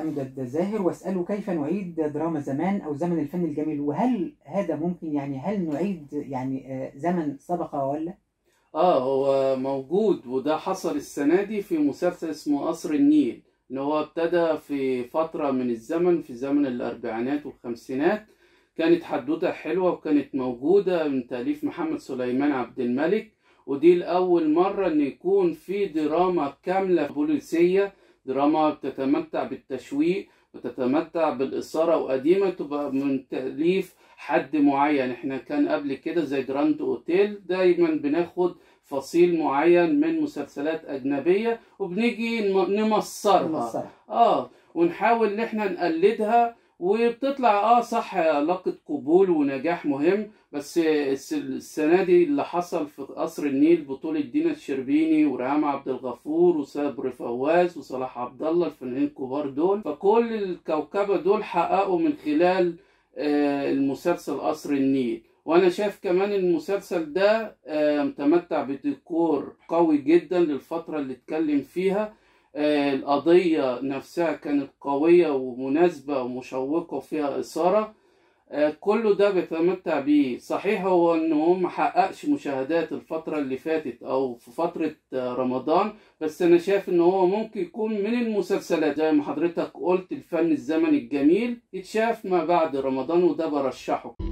أمجد زاهر وأسأله كيف نعيد دراما زمان أو زمن الفن الجميل وهل هذا ممكن يعني هل نعيد يعني آه، زمن سبق ولا؟ اه هو موجود وده حصل السنة دي في مسلسل اسمه قصر النيل ان هو ابتدى في فترة من الزمن في زمن الاربعينات والخمسينات كانت حدوتة حلوة وكانت موجودة من تأليف محمد سليمان عبد الملك ودي الأول مرة إن يكون في دراما كاملة بوليسية دراما بتتمتع بالتشويق بتتمتع بالإثارة وقديمة تبقى من تأليف حد معين احنا كان قبل كده زي جراند اوتيل دايما بناخد فصيل معين من مسلسلات أجنبية وبنيجي نم- نمصرها المسرح. اه ونحاول ان احنا نقلدها وبتطلع اه صح علاقة قبول ونجاح مهم بس الس- السنة دي اللي حصل في قصر النيل بطولة دينا الشربيني ورهام عبد الغفور وصبري فواز وصلاح عبد الله الفنانين الكبار دول فكل الكوكبة دول حققوا من خلال آه، المسلسل قصر النيل وانا شايف كمان المسلسل ده آه، متمتع بديكور قوي جدا للفترة اللي اتكلم فيها آه، القضية نفسها كانت قوية ومناسبة ومشوقة وفيها إثارة آه، كله ده بيتمتع بيه صحيح هو ان هو محققش مشاهدات الفترة اللي فاتت او في فترة آه، رمضان بس انا شايف ان هو ممكن يكون من المسلسلات زي ما حضرتك قلت الفن الزمن الجميل يتشاف ما بعد رمضان وده برشحه